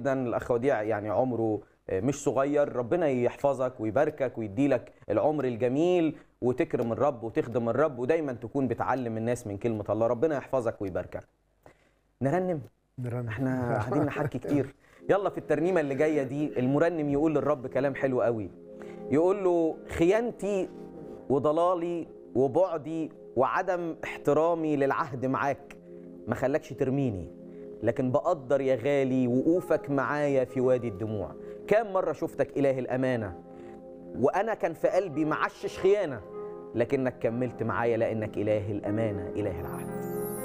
جدا الاخ وديع يعني عمره مش صغير ربنا يحفظك ويباركك ويديلك العمر الجميل وتكرم الرب وتخدم الرب ودايما تكون بتعلم الناس من كلمه الله ربنا يحفظك ويباركك نرنم نرنم احنا قاعدين نحكي كتير يلا في الترنيمه اللي جايه دي المرنم يقول للرب كلام حلو قوي يقول له خيانتي وضلالي وبعدي وعدم احترامي للعهد معاك ما خلاكش ترميني لكن بقدر يا غالي وقوفك معايا في وادي الدموع كام مرة شفتك إله الأمانة وأنا كان في قلبي معشش خيانة لكنك كملت معايا لأنك إله الأمانة إله العهد